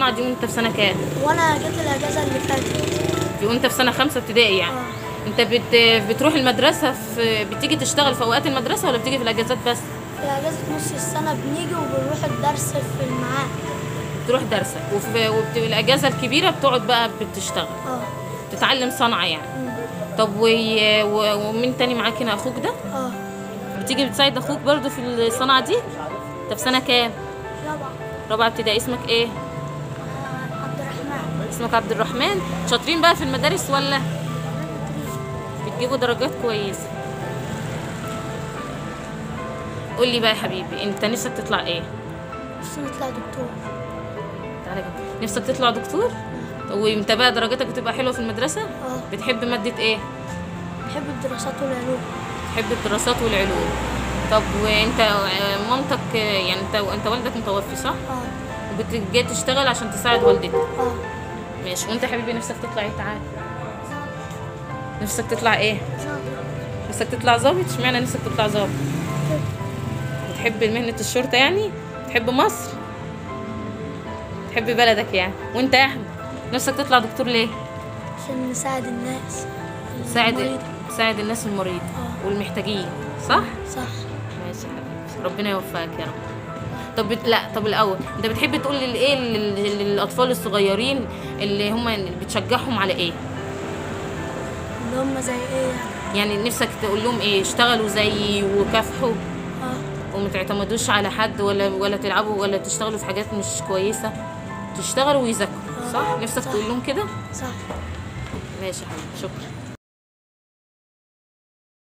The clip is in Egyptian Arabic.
الصناعه دي وانت في سنه كام وانا جيت الاجازه اللي فاتت وانت في سنه خمسة ابتدائي يعني اه انت بت... بتروح المدرسه في بتيجي تشتغل في اوقات المدرسه ولا بتيجي في الاجازات بس في اجازه نص السنه بنيجي وبنروح الدرس في الميعاد تروح درسك وفي وبت... الاجازه الكبيره بتقعد بقى بتشتغل اه تتعلم صنعه يعني مم. طب و... و... ومين تاني معاك هنا اخوك ده اه بتيجي بتساعد اخوك برضو في الصنعه دي انت في سنه كام رابعه رابعه ابتدائي اسمك ايه آه، عبد الرحمن اسمك عبد الرحمن شاطرين بقى في المدارس ولا بتجيبوا درجات كويسه قول لي بقى يا حبيبي انت نفسك تطلع ايه بس نطلع دكتور تعالى جنبي. نفسك تطلع دكتور وانت بقى درجاتك بتبقى حلوه في المدرسه اه بتحب ماده ايه بحب الدراسات والعلوم بتحب الدراسات والعلوم طب وانت آه، مامتك آه، يعني انت انت والدك متوفي صح اه وبتجي تشتغل عشان تساعد والدتك اه ماشي وانت يا حبيبي نفسك تطلع ايه تعالى نفسك تطلع ايه نفسك تطلع ظابط اشمعنى نفسك تطلع ظابط بتحب مهنة الشرطة يعني بتحب مصر تحب بلدك يعني وانت يا احمد نفسك تطلع دكتور ليه عشان نساعد الناس تساعد المريضة. تساعد الناس المريضة اه. والمحتاجين صح صح ماشي يا حبيبي ربنا يوفقك يا رب طب بت... لا طب الاول انت بتحب تقول للايه لل- للاطفال الصغيرين اللي هم بتشجعهم على ايه اللي هم زي ايه يعني يعني نفسك تقول لهم ايه اشتغلوا زيي وكافحوا اه وما تعتمدوش على حد ولا ولا تلعبوا ولا تشتغلوا في حاجات مش كويسه تشتغلوا ويذاكروا صح نفسك صح. تقول لهم كده صح ماشي يا حبيبي شكرا